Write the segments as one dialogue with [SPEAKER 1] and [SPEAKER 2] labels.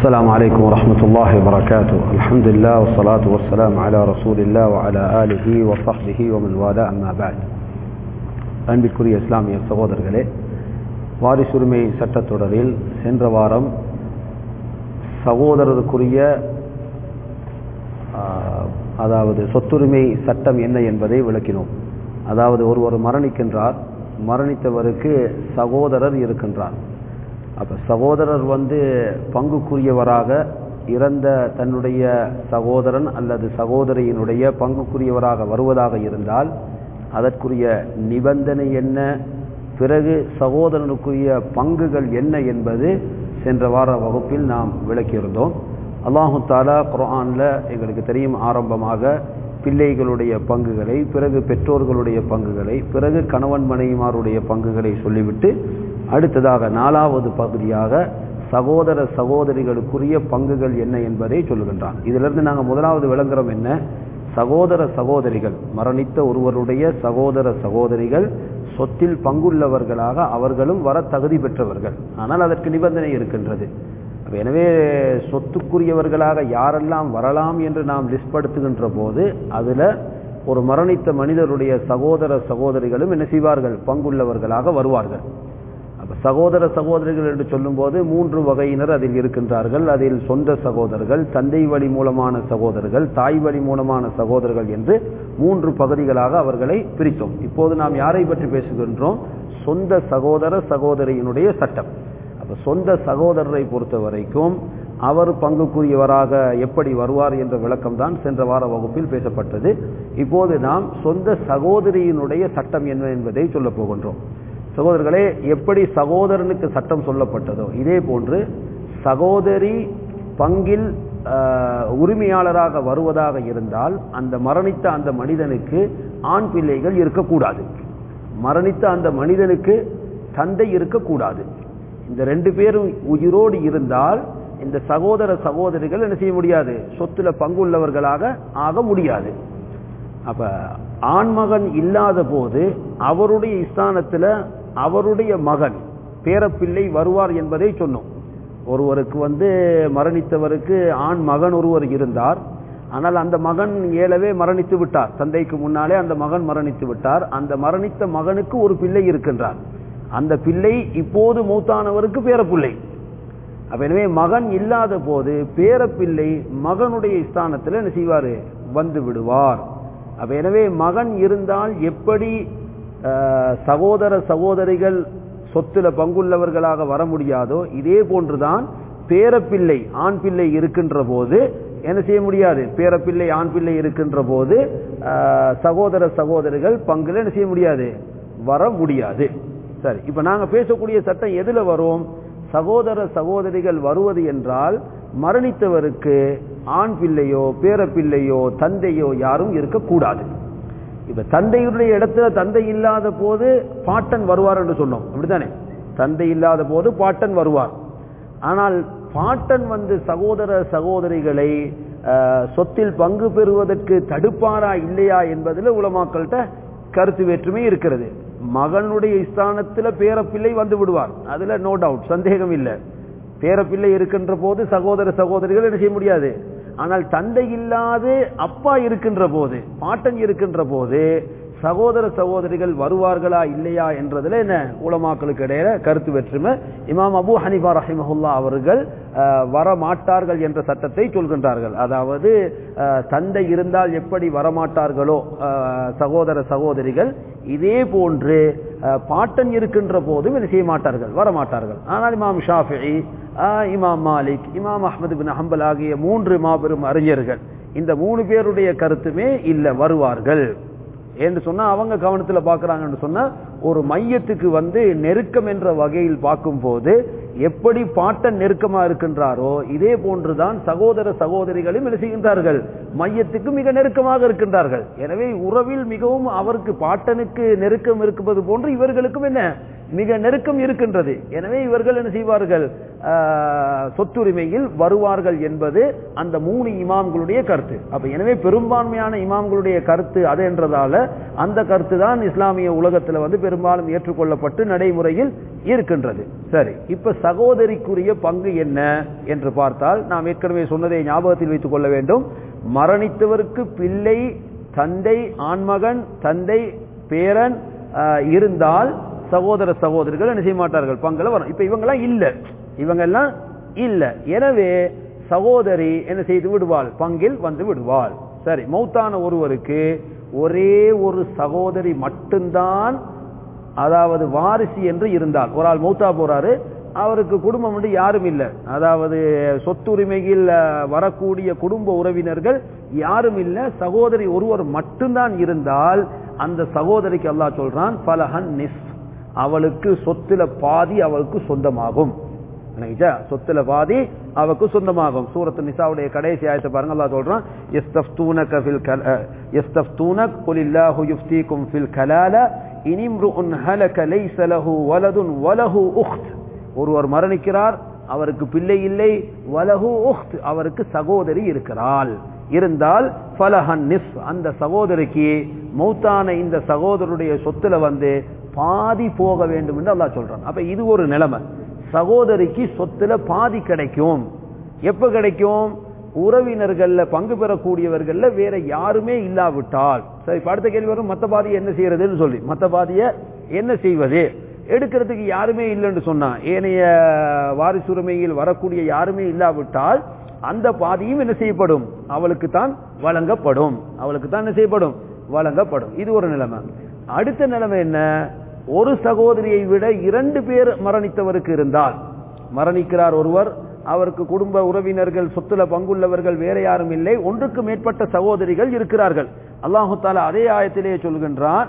[SPEAKER 1] السلام عليكم ورحمة الله وبركاته الحمد لله والصلاة والسلام على رسول الله وعلى آله وصحبه ومن والاه أما بعد அன்பிற்குரிய இஸ்லாமிய சகோதரர்களே வாரிசுரிமை சட்டத்தொடரில் சென்ற வாரம் சகோதரருக்குரிய ஆஹ், அதாவது சொத்துரிமை சட்டம் என்ன என்பதை விளக்கினோம் அதாவது ஒருவர் மரணிக்கின்றார் மரணித்தவருக்கு சகோதரர் இருக்கின்றார் அப்ப சகோதரர் வந்து பங்குக்குரியவராக இறந்த தன்னுடைய சகோதரன் அல்லது சகோதரியினுடைய பங்குக்குரியவராக வருவதாக இருந்தால் அதற்குரிய நிபந்தனை என்ன பிறகு சகோதரனுக்குரிய பங்குகள் என்ன என்பது சென்ற வார வகுப்பில் நாம் விளக்கியிருந்தோம் அல்லாஹு தாலா குர்ஆன்ல எங்களுக்கு தெரியும் ஆரம்பமாக பிள்ளைகளுடைய பங்குகளை பிறகு பெற்றோர்களுடைய பங்குகளை பிறகு கணவன் மனைவிமாருடைய பங்குகளை சொல்லிவிட்டு அடுத்ததாக நாலாவது பகுதியாக சகோதர சகோதரிகளுக்குரிய பங்குகள் என்ன என்பதை சொல்லுகின்றான் இதிலிருந்து நாங்கள் முதலாவது விளங்குறோம் என்ன சகோதர சகோதரிகள் மரணித்த ஒருவருடைய சகோதர சகோதரிகள் சொத்தில் பங்குள்ளவர்களாக அவர்களும் வர தகுதி பெற்றவர்கள் ஆனால் அதற்கு நிபந்தனை இருக்கின்றது அப்ப எனவே சொத்துக்குரியவர்களாக யாரெல்லாம் வரலாம் என்று நாம் லிஸ்ட் படுத்துகின்ற போது அதுல ஒரு மரணித்த மனிதருடைய சகோதர சகோதரிகளும் என்ன செய்வார்கள் பங்குள்ளவர்களாக வருவார்கள் அப்ப சகோதர சகோதரிகள் என்று சொல்லும்போது மூன்று வகையினர் அதில் இருக்கின்றார்கள் அதில் சொந்த சகோதரர்கள் தந்தை வழி மூலமான சகோதரர்கள் தாய் வழி மூலமான சகோதரர்கள் என்று மூன்று பகுதிகளாக அவர்களை பிரித்தோம் இப்போது நாம் யாரை பற்றி பேசுகின்றோம் சொந்த சகோதர சகோதரியினுடைய சட்டம் அப்ப சொந்த சகோதரரை பொறுத்த வரைக்கும் அவர் பங்குக்குரியவராக எப்படி வருவார் என்ற விளக்கம் தான் சென்ற வார வகுப்பில் பேசப்பட்டது இப்போது நாம் சொந்த சகோதரியினுடைய சட்டம் என்ன என்பதை சொல்ல போகின்றோம் சகோதரர்களே எப்படி சகோதரனுக்கு சட்டம் சொல்லப்பட்டதோ இதே போன்று சகோதரி பங்கில் ஆஹ், உரிமையாளராக வருவதாக இருந்தால் அந்த மரணித்த அந்த மனிதனுக்கு ஆண் பிள்ளைகள் இருக்கக்கூடாது மரணித்த அந்த மனிதனுக்கு தந்தை இருக்கக்கூடாது இந்த ரெண்டு பேரும் உயிரோடு இருந்தால் இந்த சகோதர சகோதரிகள் என்ன செய்ய முடியாது சொத்துல பங்குள்ளவர்களாக ஆக முடியாது அப்ப ஆண்மகன் இல்லாத போது அவருடைய ஸ்தானத்துல அவருடைய மகன் பேரப்பிள்ளை வருவார் என்பதை சொன்னோம் ஒருவருக்கு வந்து மரணித்தவருக்கு ஆண் மகன் ஒருவர் இருந்தார் ஆனால் அந்த மகன் ஏலவே மரணித்து விட்டார் தந்தைக்கு முன்னாலே அந்த மகன் மரணித்து விட்டார் அந்த மரணித்த மகனுக்கு ஒரு பிள்ளை இருக்கின்றார் அந்த பிள்ளை இப்போது மூத்தானவருக்கு பேரப்பிள்ளை அப்ப எனவே மகன் இல்லாத போது பேரப்பிள்ளை மகனுடைய ஸ்தானத்தில் என்ன செய்வாரு வந்து விடுவார் அப்ப எனவே மகன் இருந்தால் எப்படி அஹ், சகோதர சகோதரிகள் சொத்துல பங்குள்ளவர்களாக வர முடியாதோ இதே போன்றுதான் பேரப்பிள்ளை ஆண் பிள்ளை இருக்கின்ற போது என்ன செய்ய முடியாது பேரப்பிள்ளை ஆண் பிள்ளை இருக்கின்ற போது அஹ், சகோதர சகோதரிகள் பங்குல என்ன செய்ய முடியாது வர முடியாது சரி இப்ப நாங்க பேசக்கூடிய சட்டம் எதுல வரும் சகோதர சகோதரிகள் வருவது என்றால் மரணித்தவருக்கு ஆண் பிள்ளையோ பேரப்பிள்ளையோ தந்தையோ யாரும் இருக்கக்கூடாது இப்ப தந்தையுடைய இடத்துல தந்தை இல்லாத போது பாட்டன் வருவார் என்று சொன்னோம் அப்படித்தானே தந்தை இல்லாத போது பாட்டன் வருவார் ஆனால் பாட்டன் வந்து சகோதர சகோதரிகளை அஹ், சொத்தில் பங்கு பெறுவதற்கு தடுப்பாரா இல்லையா என்பதில் உலமாக்கள்கிட்ட கருத்து வேற்றுமை இருக்கிறது மகனுடைய ஸ்தானத்துல பேரப்பிள்ளை வந்து விடுவார் அதுல நோ டவுட் சந்தேகம் இல்லை பேரப்பிள்ளை இருக்கின்ற போது சகோதர சகோதரிகள் என்ன செய்ய முடியாது ஆனால் தந்தை இல்லாது அப்பா இருக்கின்ற போது பாட்டன் இருக்கின்ற போது சகோதர சகோதரிகள் வருவார்களா இல்லையா என்றதுல என்ன உலமாக்களுக்கு இடையில கருத்து வேற்றுமை இமாம் அபு ஹனிஃபா ரஹிமஹுல்லா அவர்கள் அஹ், வர மாட்டார்கள் என்ற சட்டத்தை சொல்கின்றார்கள் அதாவது அஹ், தந்தை இருந்தால் எப்படி வரமாட்டார்களோ அஹ், சகோதர சகோதரிகள் இதே போன்று அஹ், பாட்டன் இருக்கின்ற போதும் என்ன செய்ய மாட்டார்கள் வரமாட்டார்கள் ஆனால் இமாம் ஷாஃபிஇ ஆஹ், இமாம் மாலிக் இமாம் அஹ்மது பின் ஹம்பல் ஆகிய மூன்று மாபெரும் அறிஞர்கள் இந்த மூணு பேருடைய கருத்துமே இல்ல வருவார்கள் என்று சொன்னா அவங்க கவனத்துல பாக்குறாங்கன்னு சொன்னா ஒரு மையத்துக்கு வந்து நெருக்கம் என்ற வகையில் பார்க்கும்போது எப்படி பாட்டன் நெருக்கமா இருக்கின்றாரோ இதே போன்றுதான் சகோதர சகோதரிகளும் என்ன செய்கின்றார்கள் மையத்துக்கு மிக நெருக்கமாக இருக்கின்றார்கள் எனவே உறவில் மிகவும் அவருக்கு பாட்டனுக்கு நெருக்கம் இருப்பது போன்று இவர்களுக்கும் என்ன மிக நெருக்கம் இருக்கின்றது எனவே இவர்கள் என்ன செய்வார்கள் ஆஹ், சொத்துரிமையில் வருவார்கள் என்பது அந்த மூணு இமாம்களுடைய கருத்து அப்ப எனவே பெரும்பான்மையான இமாம்களுடைய கருத்து அது என்றதால அந்த கருத்து தான் இஸ்லாமிய உலகத்துல வந்து பெரும் பெரும்பாலும் ஏற்றுக்கொள்ளப்பட்டு நடைமுறையில் இருக்கின்றது சரி இப்ப சகோதரிக்குரிய பங்கு என்ன என்று பார்த்தால் நாம் ஏற்கனவே சொன்னதை ஞாபகத்தில் வைத்துக் கொள்ள வேண்டும் மரணித்தவருக்கு பிள்ளை தந்தை ஆண்மகன் தந்தை பேரன் இருந்தால் சகோதர சகோதரிகள் என்ன செய்ய மாட்டார்கள் பங்குல வரும் இப்ப இவங்கெல்லாம் இல்ல இவங்க எல்லாம் இல்ல எனவே சகோதரி என்ன செய்து விடுவாள் பங்கில் வந்து விடுவாள் சரி மௌத்தான ஒருவருக்கு ஒரே ஒரு சகோதரி மட்டும்தான் அதாவது வாரிசு என்று இருந்தால் ஒரு ஆள் மௌத்தா போறாரு அவருக்கு குடும்பம் வந்து யாரும் இல்லை அதாவது சொத்துரிமையில் வரக்கூடிய குடும்ப உறவினர்கள் யாரும் இல்லை சகோதரி ஒருவர் மட்டும்தான் இருந்தால் அந்த சகோதரிக்கு அல்லா சொல்றான் பலஹன் நிஸ் அவளுக்கு சொத்துல பாதி அவளுக்கு சொந்தமாகும் சொத்துல பாதி அவக்கு சொந்தமாகும் சூரத்து நிசாவுடைய கடைசி ஆயத்தை பாருங்க அல்லா சொல்றான் யஸ்தஃப்தூனக ஃபில் கல யஸ்தஃப்தூனக் குல் இல்லாஹு யுஃப்தீக்கும் ஃபில் கலால இனிம்ருஉன் ஹலக லைஸ லஹு வலதுன் வலஹு உக்த் ஒருவர் மரணிக்கிறார் அவருக்கு பிள்ளை இல்லை வலஹு உக்த் அவருக்கு சகோதரி இருக்கிறாள் இருந்தால் ஃபலஹன் நிஸ் அந்த சகோதரிக்கு மௌத்தான இந்த சகோதரருடைய சொத்துல வந்து பாதி போக வேண்டும் என்று அல்லாஹ் சொல்றான் அப்ப இது ஒரு நிலைமை சகோதரிக்கு சொத்துல பாதி கிடைக்கும் எப்ப கிடைக்கும் உறவினர்கள்ல பங்கு பெறக்கூடியவர்கள்ல வேற யாருமே இல்லாவிட்டால் சரி அடுத்த கேள்வி வரும் மத்த பாதியை என்ன செய்யறதுன்னு சொல்லி மத்த பாதிய என்ன செய்வது எடுக்கிறதுக்கு யாருமே இல்லைன்னு சொன்னா ஏனைய வாரிசுரிமையில் வரக்கூடிய யாருமே இல்லாவிட்டால் அந்த பாதியும் என்ன செய்யப்படும் அவளுக்கு தான் வழங்கப்படும் அவளுக்கு தான் என்ன செய்யப்படும் வழங்கப்படும் இது ஒரு நிலைமை அடுத்த நிலைமை என்ன ஒரு சகோதரியை விட இரண்டு பேர் மரணித்தவருக்கு இருந்தால் மரணிக்கிறார் ஒருவர் அவருக்கு குடும்ப உறவினர்கள் சொத்துல பங்குள்ளவர்கள் வேற யாரும் இல்லை ஒன்றுக்கு மேற்பட்ட சகோதரிகள் இருக்கிறார்கள் அல்லாஹு தாலா அதே ஆயத்திலேயே சொல்கின்றான்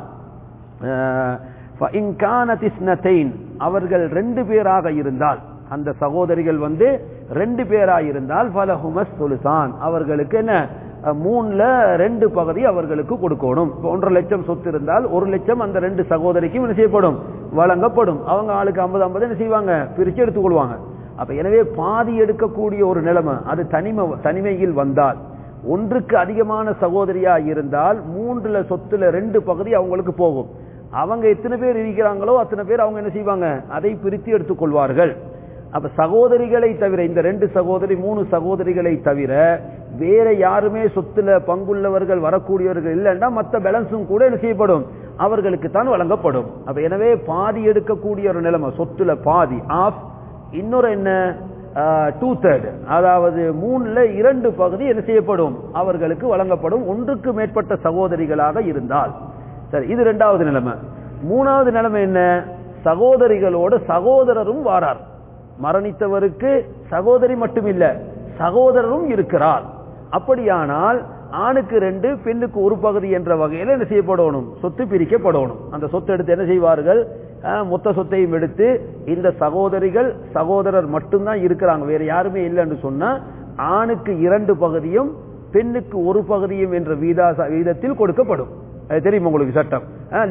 [SPEAKER 1] அவர்கள் ரெண்டு பேராக இருந்தால் அந்த சகோதரிகள் வந்து ரெண்டு பேராக இருந்தால் பலஹுமஸ் சொலுசான் அவர்களுக்கு என்ன மூணுல ரெண்டு பகுதி அவர்களுக்கு கொடுக்கணும் இப்போ ஒன்றரை லட்சம் சொத்து இருந்தால் ஒரு லட்சம் அந்த ரெண்டு சகோதரிக்கும் என்ன செய்யப்படும் வழங்கப்படும் அவங்க ஆளுக்கு ஐம்பது ஐம்பது என்ன செய்வாங்க பிரிச்சு எடுத்துக்கொள்வாங்க அப்ப எனவே பாதி எடுக்கக்கூடிய ஒரு நிலைமை அது தனிமை தனிமையில் வந்தால் ஒன்றுக்கு அதிகமான சகோதரியா இருந்தால் மூன்றுல சொத்துல ரெண்டு பகுதி அவங்களுக்கு போகும் அவங்க எத்தனை பேர் இருக்கிறாங்களோ அத்தனை பேர் அவங்க என்ன செய்வாங்க அதை பிரித்து எடுத்துக்கொள்வார்கள் அப்ப சகோதரிகளை தவிர இந்த ரெண்டு சகோதரி மூணு சகோதரிகளை தவிர வேற யாருமே சொத்துல பங்குள்ளவர்கள் வரக்கூடியவர்கள் இல்லைன்னா மற்ற பேலன்ஸும் கூட என்ன செய்யப்படும் அவர்களுக்கு தான் வழங்கப்படும் அப்ப எனவே பாதி எடுக்கக்கூடிய ஒரு நிலைமை சொத்துல பாதி ஆஃப் இன்னொரு என்ன டூ தேர்ட் அதாவது மூணுல இரண்டு பகுதி என்ன செய்யப்படும் அவர்களுக்கு வழங்கப்படும் ஒன்றுக்கு மேற்பட்ட சகோதரிகளாக இருந்தால் சரி இது ரெண்டாவது நிலைமை மூணாவது நிலைமை என்ன சகோதரிகளோடு சகோதரரும் வாரார் மரணித்தவருக்கு சகோதரி மட்டுமில்ல சகோதரரும் இருக்கிறார் அப்படியானால் ஆணுக்கு ரெண்டு பெண்ணுக்கு ஒரு பகுதி என்ற வகையில் என்ன செய்யப்படணும் சொத்து பிரிக்கப்படணும் அந்த சொத்து எடுத்து என்ன செய்வார்கள் மொத்த சொத்தையும் எடுத்து இந்த சகோதரிகள் சகோதரர் மட்டும்தான் இருக்கிறாங்க வேற யாருமே இல்லைன்னு சொன்னா ஆணுக்கு இரண்டு பகுதியும் பெண்ணுக்கு ஒரு பகுதியும் என்ற வீதா வீதத்தில் கொடுக்கப்படும் அது தெரியும் உங்களுக்கு சட்டம்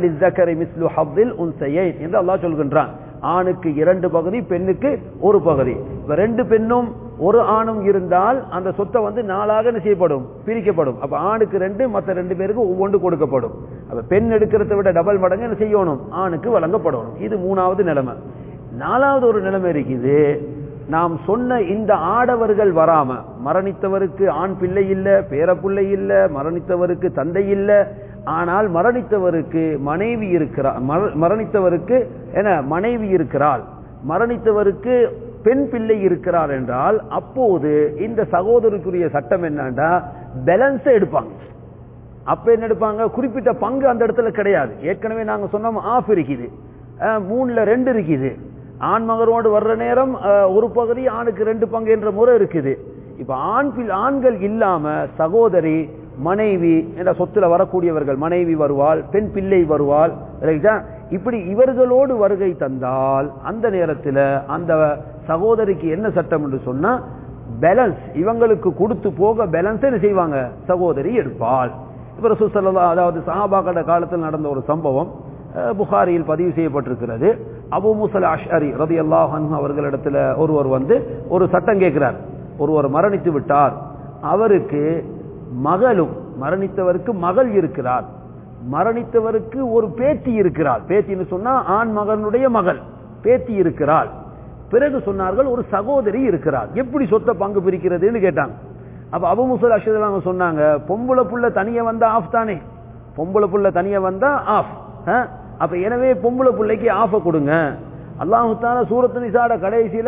[SPEAKER 1] என்று அல்லா சொல்கின்றான் ஆணுக்கு இரண்டு பகுதி பெண்ணுக்கு ஒரு பகுதி இப்ப ரெண்டு பெண்ணும் ஒரு ஆணும் இருந்தால் அந்த சொத்தை வந்து நாளாக என்ன செய்யப்படும் பிரிக்கப்படும் அப்ப ஆணுக்கு ரெண்டு மற்ற ரெண்டு பேருக்கு ஒவ்வொன்று கொடுக்கப்படும் அப்ப பெண் எடுக்கிறத விட டபுள் மடங்கு என்ன செய்யணும் ஆணுக்கு வழங்கப்படணும் இது மூணாவது நிலைமை நாலாவது ஒரு நிலைமை இருக்குது நாம் சொன்ன இந்த ஆடவர்கள் வராம மரணித்தவருக்கு ஆண் பிள்ளை இல்ல பேரப்பிள்ளை இல்ல மரணித்தவருக்கு தந்தை இல்ல ஆனால் மரணித்தவருக்கு மனைவி இருக்கிறார் மரணித்தவருக்கு என மனைவி இருக்கிறாள் மரணித்தவருக்கு பெண் பிள்ளை இருக்கிறார் என்றால் அப்போது இந்த சகோதரிக்குரிய சட்டம் என்னன்னா பேலன்ஸை எடுப்பாங்க அப்ப என்ன எடுப்பாங்க குறிப்பிட்ட பங்கு அந்த இடத்துல கிடையாது ஏற்கனவே நாங்க சொன்னோம் ஆஃப் இருக்குது மூணுல ரெண்டு இருக்குது ஆண் மகரோடு வர்ற நேரம் ஒரு பகுதி ஆணுக்கு ரெண்டு பங்கு என்ற முறை இருக்குது இப்ப ஆண் ஆண்கள் இல்லாம சகோதரி மனைவி என்ற சொத்துல வரக்கூடியவர்கள் மனைவி வருவாள் பெண் பிள்ளை வருவாள் இப்படி இவர்களோடு வருகை தந்தால் அந்த நேரத்தில் அந்த சகோதரிக்கு என்ன சட்டம் என்று சொன்னா பேலன்ஸ் இவங்களுக்கு கொடுத்து போக பேலன்ஸ் என்ன செய்வாங்க சகோதரி எடுப்பாள் இப்ப ரசூசல்லா அதாவது சஹாபாக்கட காலத்தில் நடந்த ஒரு சம்பவம் புகாரியில் பதிவு செய்யப்பட்டிருக்கிறது அபு முசல் அஷ்அரி ரதி அல்லாஹ் அவர்களிடத்துல ஒருவர் வந்து ஒரு சட்டம் கேட்கிறார் ஒருவர் மரணித்து விட்டார் அவருக்கு மகளும் மரணித்தவருக்கு மகள் இருக்கிறார் மரணித்தவருக்கு ஒரு பேத்தி இருக்கிறாள் பேத்தின்னு சொன்னா ஆண் மகனுடைய மகள் பேத்தி இருக்கிறாள் பிறகு சொன்னார்கள் ஒரு சகோதரி இருக்கிறார் எப்படி சொத்தை பங்கு பிரிக்கிறதுன்னு கேட்டாங்க அப்ப அபு முசல் அஷத் சொன்னாங்க பொம்பளை புள்ள தனிய வந்தா ஆஃப் தானே பொம்பளை புள்ள தனிய வந்தா ஆஃப் அப்ப எனவே பொம்பளை பிள்ளைக்கு ஆஃப கொடுங்க அல்லாஹு தால சூரத்து நிசாட கடைசியில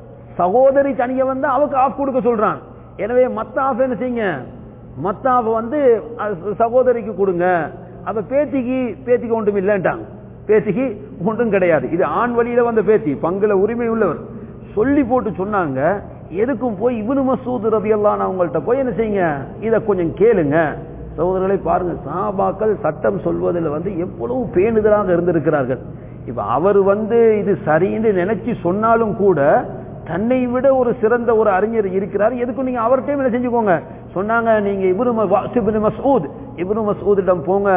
[SPEAKER 1] சகோதரி தனிய வந்தா அவக்கு ஆஃப் கொடுக்க சொல்றான் எனவே மத்த ஆஃப் என்ன செய்யுங்க மத்த ஆஃப் வந்து அஹ், சகோதரிக்கு கொடுங்க அப்ப பேத்திக்கு பேத்திக்கு ஒன்றும் இல்லைன்ட்டாங்க பேத்திக்கு ஒன்றும் கிடையாது இது ஆண் வழியில வந்த பேத்தி பங்குல உரிமை உள்ளவர் சொல்லி போட்டு சொன்னாங்க எதுக்கும் போய் இவனு மசூத் ரதி எல்லாம் அவங்கள்ட்ட போய் என்ன செய்யுங்க இத கொஞ்சம் கேளுங்க சகோதரர்களை பாருங்க சாபாக்கள் சட்டம் சொல்வதில் வந்து எவ்வளவு பேணுதலாக இருந்திருக்கிறார்கள் இப்ப அவர் வந்து இது சரின்னு நினைச்சு சொன்னாலும் கூட தன்னை விட ஒரு சிறந்த ஒரு அறிஞர் இருக்கிறார் எதுக்கும் நீங்க அவர்கிட்டயும் என்ன செஞ்சுக்கோங்க சொன்னாங்க நீங்க இப்னு ம- வாஸ் இப்னு மஸ்ஊத் இப்னு மஸ்ஊதிடம் போங்க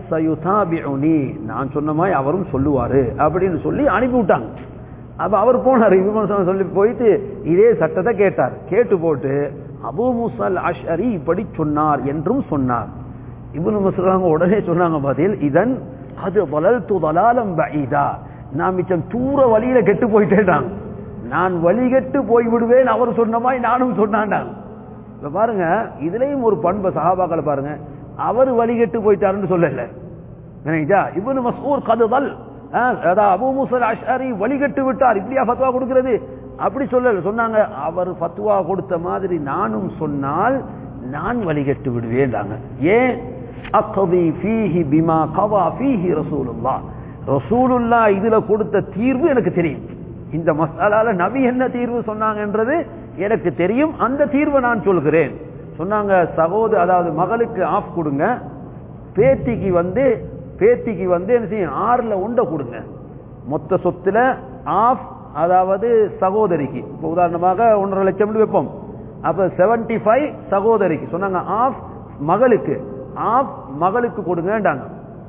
[SPEAKER 1] சயுதாபிஉனி நான் சொன்ன மாதிரி அவரும் சொல்லுவாரு அப்படின்னு சொல்லி அனுப்பி விட்டாங்க அப்ப அவர் போனார் இப்னு மஸ்ஊத் சொல்லி போயிட்டு இதே சட்டத்தை கேட்டார் கேட்டு போட்டு அபூ முசல் அஷ்அரி இப்படி சொன்னார் என்றும் சொன்னார் இப்னு மஸ்ஊத் உடனே சொன்னாங்க பதில் இதன் அது வளல்து தலாலம் பஈதா நான் மிச்சம் தூர வழியில கெட்டு போயிட்டேன் நான் வழிகெட்டு போய் விடுவேன் அவர் சொன்ன மாதிரி நானும் சொன்னான்டாங்க இப்ப பாருங்க இதுலயும் ஒரு பண்பு சஹாபாக்களை பாருங்க அவர் வழிகெட்டு போயிட்டாருன்னு சொல்லல நினைச்சா இவனு மசூர் கதுதல் அதான் அபூ முசல் அஷ்அரி வழிகெட்டு விட்டார் இப்படியா ஃபத்வா கொடுக்கிறது அப்படி சொல்லல சொன்னாங்க அவர் ஃபத்வா கொடுத்த மாதிரி நானும் சொன்னால் நான் வழிகெட்டு விடுவேன்டாங்க ஏன் அக்கதி ஃபீஹி பிமா கவா ஃபீஹி ரசூலுல்லாஹ் ரசூலுல்லாஹ் இதுல கொடுத்த தீர்வு எனக்கு தெரியும் இந்த மசாலால நபி என்ன தீர்வு சொன்னாங்கன்றது எனக்கு தெரியும் அந்த தீர்வை நான் சொல்கிறேன் சொன்னாங்க சகோதர அதாவது மகளுக்கு ஆஃப் கொடுங்க பேத்திக்கு வந்து பேத்திக்கு வந்து என்ன செய்யும் ஆறுல உண்டை கொடுங்க மொத்த சொத்துல ஆஃப் அதாவது சகோதரிக்கு இப்போ உதாரணமாக ஒன்றரை லட்சம் வைப்போம் அப்ப 75 ஃபைவ் சகோதரிக்கு சொன்னாங்க ஆஃப் மகளுக்கு ஆஃப் மகளுக்கு கொடுங்கன்றாங்க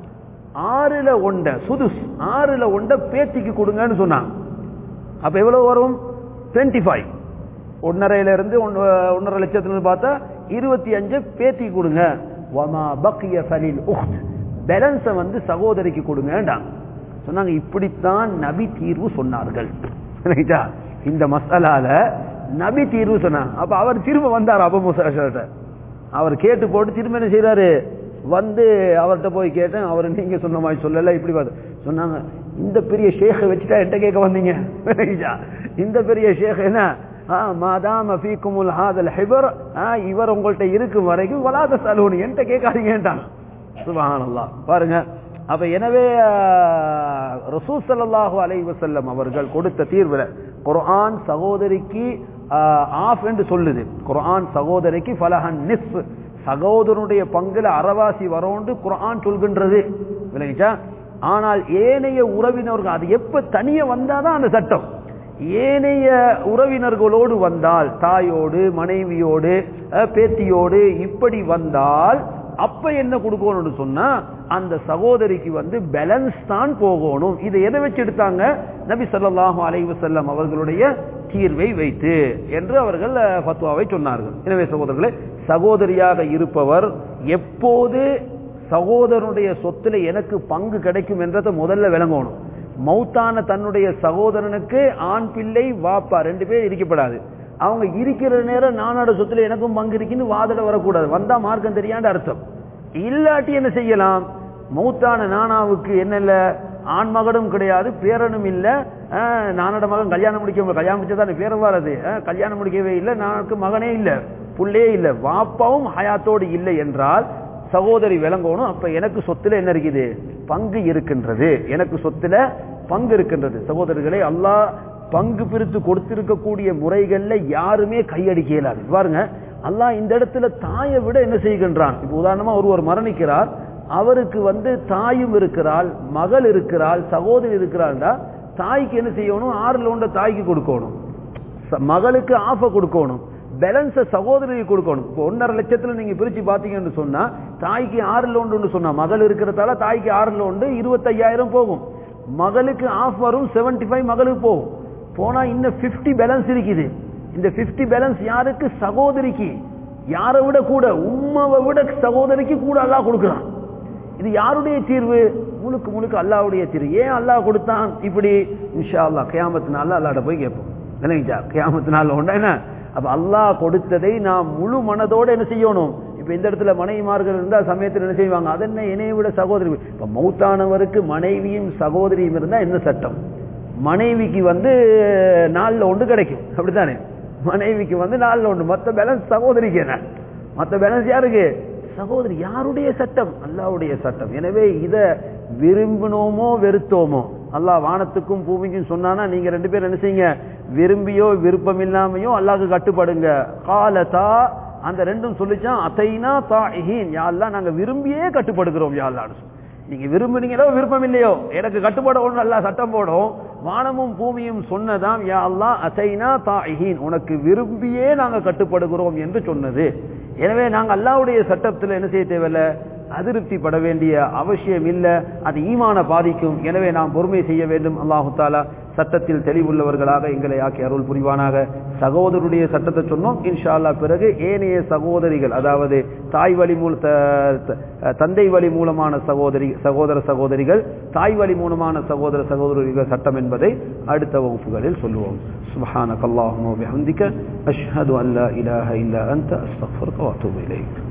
[SPEAKER 1] ஆறுல ஒண்ட சுதுஸ் ஆறுல ஒண்ட பேத்திக்கு கொடுங்கன்னு சொன்னாங்க அப்ப எவ்வளவு வரும் 25 ஃபைவ் ஒன்னரையில இருந்து ஒன்னு- ஒன்னரை லட்சத்துல இருந்து பார்த்தா இருபத்தி அஞ்சு பேத்திக்கு கொடுங்க வமா பக்கிய ஃபலில் உஹ்த் பேலன்ஸ வந்து சகோதரிக்கு கொடுங்கன்றாங்க சொன்னாங்க இப்படித்தான் நபி தீர்வு சொன்னார்கள் ரைட்டா? இந்த மசாலால நபி தீர்வு சொன்னாங்க அப்ப அவர் திரும்ப வந்தார் அபு முசாட்ட அவர் கேட்டு போட்டு திரும்ப என்ன செய்யறாரு வந்து அவர்கிட்ட போய் கேட்டேன் அவர் நீங்க சொன்ன மாதிரி சொல்லல இப்படி பார்த்து சொன்னாங்க இந்த பெரிய ஷேഖ வச்சுட்டா என்கிட்ட கேட்க வந்தீங்க ரைட்டா? இந்த பெரிய ஷேഖ என்ன ஆ, மாதாம ஃபீக்குமுல் ஹாதல் ஹிபர் ஆ, இவர் உங்கள்ட்ட இருக்கும் வரைக்கும் வலாத சலூனி என்கிட்ட கேட்காதீங்கன்ட்டாங்க சுபஹானல்லாஹ் பாருங்க அப்ப எனவே ரசூல் ஸல்லல்லாஹு அலைஹி வஸல்லம் அவர்கள் கொடுத்த தீர்வுல குர்ஆன் சகோதரிக்கு ஆஃப் என்று சொல்லுது குர்ஆன் சகோதரிக்கு ஃபலஹன் நிஸ்ஃப் சகோதரனுடைய பங்குல அறவாசி வரோண்டு குர்ஆன் சொல்கின்றது விளங்கிச்சா ஆனால் ஏனைய உறவினர்கள் அது எப்ப தனிய வந்தாதான் அந்த சட்டம் ஏனைய உறவினர்களோடு வந்தால் தாயோடு மனைவியோடு அஹ், பேத்தியோடு இப்படி வந்தால் அப்ப என்ன கொடுக்கணும்னு சொன்னா அந்த சகோதரிக்கு வந்து பேலன்ஸ் தான் போகணும் இதை எதை வச்சு எடுத்தாங்க நபி ஸல்லல்லாஹு அலைஹி வஸல்லம் அவர்களுடைய தீர்வை வைத்து என்று அவர்கள் அஹ், ஃபத்வாவை சொன்னார்கள் எனவே சகோதரர்களே சகோதரியாக இருப்பவர் எப்போது சகோதரனுடைய சொத்துல எனக்கு பங்கு கிடைக்கும் என்றதை முதல்ல விளங்கணும் மௌத்தான தன்னுடைய சகோதரனுக்கு ஆண் பிள்ளை வாப்பா ரெண்டு பேர் இருக்கப்படாது அவங்க இருக்கிற நேரம் நானோட சொத்துல எனக்கும் பங்கு இருக்குன்னு வாதிட வரக்கூடாது வந்தா மார்க்கம் தெரியாண்ட அர்த்தம் இல்லாட்டி என்ன செய்யலாம் மௌத்தான நானாவுக்கு என்ன இல்ல ஆண் மகனும் கிடையாது பேரனும் இல்ல ஆஹ், நானோட மகன் கல்யாணம் முடிக்க கல்யாணம் முடிச்சதானே பேரன் வராது ஆஹ், கல்யாணம் முடிக்கவே இல்லை நானுக்கு மகனே இல்ல புள்ளையே இல்ல வாப்பாவும் ஹயாத்தோடு இல்லை என்றால் சகோதரி விளங்கணும் அப்ப எனக்கு சொத்துல என்ன இருக்குது பங்கு இருக்கின்றது எனக்கு சொத்துல பங்கு இருக்கின்றது சகோதரர்களே அல்லாஹ் பங்கு பிரித்து கொடுத்திருக்கக்கூடிய முறைகள்ல யாருமே கையடிக்க இயலாது பாருங்க அல்லாஹ் இந்த இடத்துல தாயை விட என்ன செய்கின்றான் இப்ப உதாரணமா ஒருவர் மரணிக்கிறார் அவருக்கு வந்து தாயும் இருக்கிறாள் மகள் இருக்கிறாள் சகோதரி இருக்கிறாள்டா தாய்க்கு என்ன செய்யணும் ஆறுல உண்ட தாய்க்கு கொடுக்கணும் ச- மகளுக்கு ஆஃப கொடுக்கணும் பேலன்ஸ சகோதரிக்கு கொடுக்கணும் இப்போ ஒன்றரை லட்சத்துல நீங்க பிரிச்சு பாத்தீங்கன்னு சொன்னா தாய்க்கு ஆறு லோண்டு சொன்னா மகள் இருக்கிறதால தாய்க்கு ஆறு லோண்டு இருபத்தையாயிரம் போகும் மகளுக்கு ஆஃப் வரும் 75 ஃபைவ் மகளுக்கு போகும் போனா இன்னும் 50 பேலன்ஸ் இருக்குது இந்த 50 பேலன்ஸ் யாருக்கு சகோதரிக்கு யாரை விட கூட உம்மாவை விட சகோதரிக்கு கூட அல்லாஹ் கொடுக்குறான் இது யாருடைய தீர்வு முழுக்க முழுக்க அல்லாவுடைய தீர்வு ஏன் அல்லாஹ் கொடுத்தான் இப்படி இன்ஷா அல்லாஹ் கியாமத்து நாள்ல அல்லாட போய் கேட்போம் விளங்கிச்சா கியாமத்து நாள்ல உண்டா என்ன அப்ப அல்லாஹ் கொடுத்ததை நாம் முழு மனதோட என்ன செய்யணும் இப்ப இந்த இடத்துல மனைவிமார்கள் இருந்தா சமயத்தில் என்ன செய்வாங்க அது என்ன என்னைய விட சகோதரி இப்ப மௌத்தானவருக்கு மனைவியும் சகோதரியும் இருந்தா என்ன சட்டம் மனைவிக்கு வந்து நாலுல ஒன்று கிடைக்கும் அப்படித்தானே மனைவிக்கு வந்து நாலுல ஒன்று மற்ற பேலன்ஸ் சகோதரிக்கு என்ன மற்ற பேலன்ஸ் யாருக்கு சகோதரி யாருடைய சட்டம் அல்லாவுடைய சட்டம் எனவே இத விரும்பினோமோ வெறுத்தோமோ அல்லாஹ் வானத்துக்கும் பூமிக்கும் சொன்னானா நீங்க ரெண்டு பேரும் என்ன செய்யுங்க விரும்பியோ விருப்பம் இல்லாமையோ அல்லாஹ்க்கு கட்டுப்படுங்க காலதா அந்த ரெண்டும் சொல்லிச்சான் அத்தைனா தாஹீன் யாழ்லா நாங்க விரும்பியே கட்டுப்படுகிறோம் யாழ்லான்னு நீங்க விரும்புனீங்களோ விருப்பம் இல்லையோ எனக்கு கட்டுப்பட ஒன்று அல்ல சட்டம் போடும் வானமும் பூமியும் சொன்னதாம் யா அல்லா அசைனா தாஹீன் உனக்கு விரும்பியே நாங்க கட்டுப்படுகிறோம் என்று சொன்னது எனவே நாங்க அல்லாவுடைய சட்டத்தில் என்ன செய்ய தேவையில்லை அதிருப்தி பட வேண்டிய அவசியம் இல்லை அது ஈமான பாதிக்கும் எனவே நாம் பொறுமை செய்ய வேண்டும் அல்லாஹு தாலா சட்டத்தில் தெளிவுள்ளவர்களாக எங்களை ஆக்கி அருள் புரிவானாக சகோதரருடைய சட்டத்தை சொன்னோம் இன்ஷா அல்லா பிறகு ஏனைய சகோதரிகள் அதாவது தாய் வழி மூல தந்தை வழி மூலமான சகோதரி சகோதர சகோதரிகள் தாய் வழி மூலமான சகோதர சகோதரிகள் சட்டம் என்பதை அடுத்த வகுப்புகளில் சொல்லுவோம் சுபஹானக அல்லாஹும்ம வபிஹம்திக அஷ்ஹது அன் லா இலாஹ இல்லா அன்த அஸ்தக்ஃபிருக வ அத்தூபு இலைக்